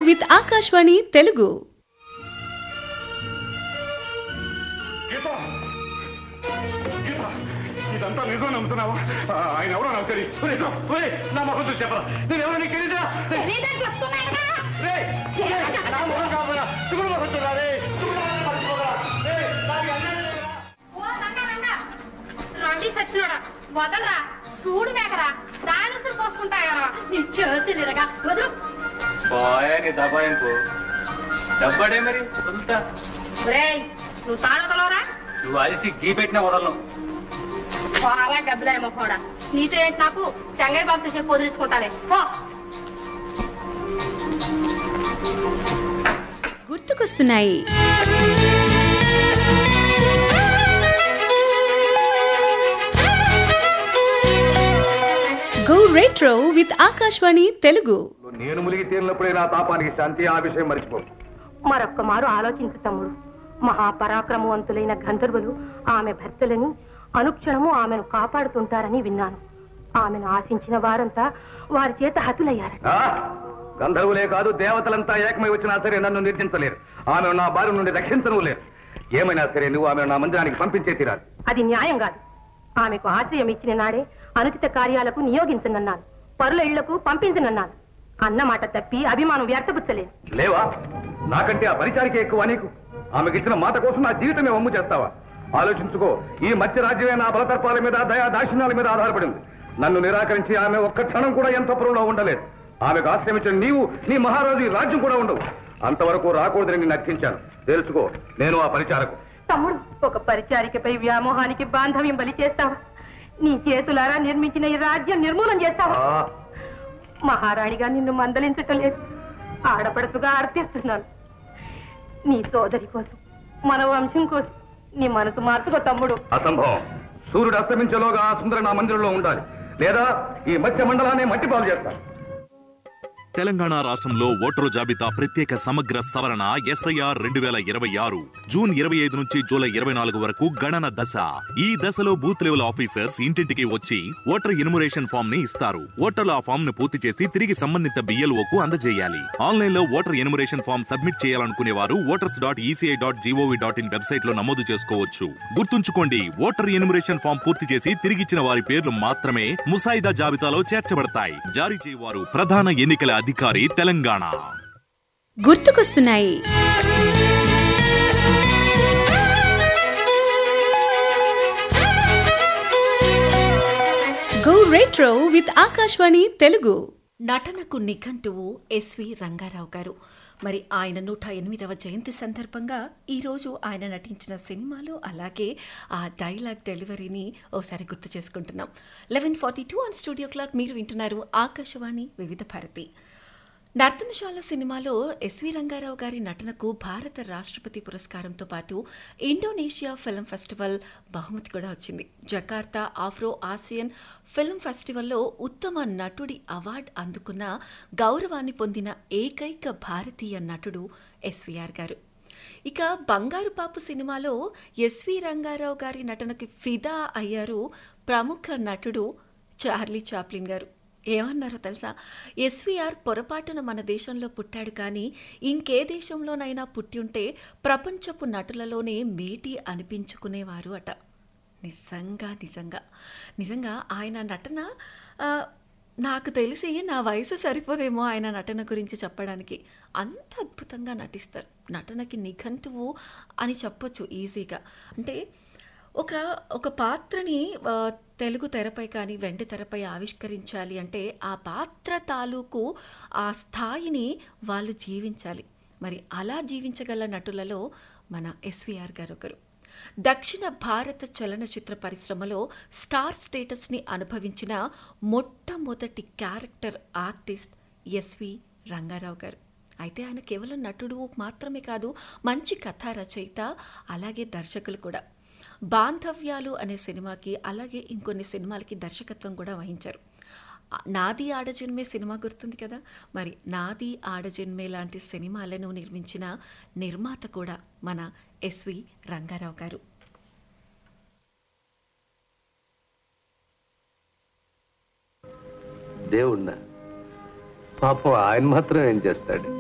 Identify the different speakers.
Speaker 1: With Akashvani Telugu
Speaker 2: Geeta Geeta ఇదంతా నిజం నమ్ముతున్నావా ఆ, ఆయన ఎవరో నాకు తెలియదు ఒరేయ్, రా, ఒరేయ్, నా మొహం చూసి చెప్పరా నేను ఎవరో నీకు తెలీదా రేయ్, ఒరేయ్, నా మొహం కాదురా, శుభ్ర మొహం చూడరా, రేయ్, శుభ్ర మొహం మర్చిపోరా. రేయ్, నాకు అన్యాయం చేయరా.
Speaker 3: ఓ రంగా రంగా రండి సచ్చినోడా వదలరా చూడు మేకరా దానుసులు పోసుకుంటాయరా నీ చేతులు ఇరగా వదులు
Speaker 2: బాయని దబాయింపు డబ్బడే మరి వదులుతా.
Speaker 3: ఒరేయ్ నువ్వు తాళతలోరా
Speaker 2: నువ్వు అరిసి గీ పెట్టిన వదలను
Speaker 3: బాగా డబ్బులేమో కూడా నీతో ఏంటి నాకు చెంగయ్య బాబుతో చెప్పి వదిలించుకుంటానే పో
Speaker 1: గుర్తుకొస్తున్నాయి go retro with Akashvani Telugu
Speaker 2: నేను ములిగి తీరినప్పుడే నా తాపానికి శాంతి ఆ విషయం మర్చిపో
Speaker 3: మరొక్క మారు ఆలోచించు తమ్ముడు మహాపరాక్రమవంతులైన గంధర్వులు ఆమె భర్తలని అనుక్షణము ఆమెను కాపాడుతుంటారని విన్నాను ఆమెను ఆశించిన వారంతా వారి చేత హతులయ్యారు
Speaker 2: ఆ, గంధర్వులే కాదు దేవతలంతా ఏకమై వచ్చినా సరే నన్ను నిర్జించలేరు ఆమె నా భార్య నుండి రక్షించను లేరు ఏమైనా సరే నువ్వు ఆమె నా మందిరానికి పంపించే తీరాలి
Speaker 3: అది న్యాయం కాదు ఆమెకు ఆశ్రయం ఇచ్చిన నాడే అనుచిత కార్యాలకు నియోగించనన్నాను పరుల ఇళ్లకు పంపించనన్నాను అన్న మాట తప్పి అభిమానం వ్యర్థపుచ్చలేదు
Speaker 2: లేవా నాకంటే ఆ పరిచారికే ఎక్కువ నీకు ఆమెకి ఇచ్చిన మాట కోసం నా జీవితమే వమ్ము చేస్తావా ఆలోచించుకో ఈ మధ్య రాజ్యమే నా బలతర్పాల మీద దయా దాక్షిణ్యాల మీద ఆధారపడింది నన్ను నిరాకరించి ఆమె ఒక్క క్షణం కూడా ఎంత పురంలో ఉండలేదు ఆమెకు ఆశ్రమించిన నీవు నీ మహారాజు ఈ రాజ్యం కూడా ఉండవు అంతవరకు రాకూడదని నేను అర్పించాను తెలుసుకో నేను ఆ పరిచారకు
Speaker 3: తమ్ముడు ఒక పరిచారికపై వ్యామోహానికి బాంధవ్యం బలి చేస్తావా నీ చేతులారా నిర్మించిన ఈ రాజ్యం నిర్మూలన చేస్తావా
Speaker 2: ఆ,
Speaker 3: మహారాణిగా నిన్ను మందలించటం లేదు ఆడపడుతుగా అర్థిస్తున్నాను నీ సోదరి కోసం మన వంశం కోసం నీ మనసు మార్చుకో తమ్ముడు
Speaker 2: అసంభవం సూర్యుడు అస్తమించేలోగా ఆ సుందర నా మందిరంలో ఉండాలి లేదా ఈ మధ్య మండలాన్ని మట్టి పాలు చేస్తాను
Speaker 4: తెలంగాణ రాష్ట్రంలో ఓటరు జాబితా ప్రత్యేక సమగ్ర సవరణ ఎస్ఐఆర్ రెండు వేల ఇరవై ఆరు జూన్ ఇరవై ఐదు నుంచి జూలై ఇరవై నాలుగు వరకు గణన దశ ఈ దశలో బూత్ లెవెల్ ఆఫీసర్స్ ఇంటింటికి వచ్చి ఓటర్ ఇనుమరేషన్ ఫామ్ ని ఇస్తారు ఓటర్లు ఆ ఫామ్ ను పూర్తి చేసి తిరిగి సంబంధిత బిఎల్ఓ కు అందజేయాలి ఆన్లైన్ లో ఓటర్ ఎనుమరేషన్ ఫామ్ సబ్మిట్ చేయాలనుకునే వారు voters dot ECI dot gov dot in website లో నమోదు చేసుకోవచ్చు గుర్తుంచుకోండి ఓటర్ ఎనుమరేషన్ ఫామ్ పూర్తి చేసి తిరిగిచ్చిన వారి పేర్లు మాత్రమే ముసాయిదా జాబితాలో చేర్చబడతాయి జారీ చేయవారు ప్రధాన ఎన్నికల అధికారి తెలంగాణ
Speaker 1: గుర్తుకొస్తున్నాయి go retro with Akashvani Telugu
Speaker 5: నటనకు నిఘంటువు ఎస్వి రంగారావు గారు మరి ఆయన నూట ఎనిమిదవ జయంతి సందర్భంగా ఈరోజు ఆయన నటించిన సినిమాలు అలాగే ఆ డైలాగ్ డెలివరీని ఓసారి గుర్తు చేసుకుంటున్నాం eleven forty two on studio clock మీరు వింటున్నారు ఆకాశవాణి వివిధ భారతి నర్తనశాల సినిమాలో ఎస్వి రంగారావు గారి నటనకు భారత రాష్ట్రపతి పురస్కారంతో పాటు ఇండోనేషియా ఫిల్మ్ ఫెస్టివల్ బహుమతి కూడా వచ్చింది జకార్తా ఆఫ్రో ఆసియన్ ఫిల్మ్ ఫెస్టివల్లో ఉత్తమ నటుడి అవార్డు అందుకున్న గౌరవాన్ని పొందిన ఏకైక భారతీయ నటుడు ఎస్వీఆర్ గారు ఇక బంగారు పాపు సినిమాలో ఎస్వి రంగారావు గారి నటనకి ఫిదా అయ్యారు ప్రముఖ నటుడు చార్లీ చాప్లిన్ గారు ఏమన్నారో తెలుసా ఎస్వీఆర్ పొరపాటున మన దేశంలో పుట్టాడు కానీ ఇంకే దేశంలోనైనా పుట్టి ఉంటే ప్రపంచపు నటులలోనే మేటి అనిపించుకునేవారు అట నిజంగా నిజంగా నిజంగా ఆయన నటన ఆ, నాకు తెలిసి నా వయసు సరిపోదేమో ఆయన నటన గురించి చెప్పడానికి అంత అద్భుతంగా నటిస్తారు నటనకి నిఘంటువు అని చెప్పొచ్చు ఈజీగా అంటే ఒక ఒక పాత్రని ఆ, తెలుగు తెరపై కానీ వెండి తెరపై ఆవిష్కరించాలి అంటే ఆ పాత్ర తాలూకు ఆ స్థాయిని వాళ్ళు జీవించాలి మరి అలా జీవించగల నటులలో మన ఎస్విఆర్ గారు ఒకరు దక్షిణ భారత చలనచిత్ర పరిశ్రమలో స్టార్ స్టేటస్ని అనుభవించిన మొట్టమొదటి క్యారెక్టర్ ఆర్టిస్ట్ ఎస్వి రంగారావు గారు అయితే ఆయన కేవలం నటుడు మాత్రమే కాదు మంచి కథా రచయిత అలాగే దర్శకులు కూడా బాంధవ్యాలు అనే సినిమాకి అలాగే ఇంకొన్ని సినిమాలకి దర్శకత్వం కూడా వహించారు ఆ, నాది ఆడజన్మే సినిమా గుర్తుంది కదా మరి నాది ఆడజన్మే లాంటి సినిమాలను నిర్మించిన నిర్మాత కూడా మన ఎస్వి రంగారావు గారు
Speaker 6: దేవుణ్ణా పాపం ఆయన మాత్రం ఏం చేస్తాడు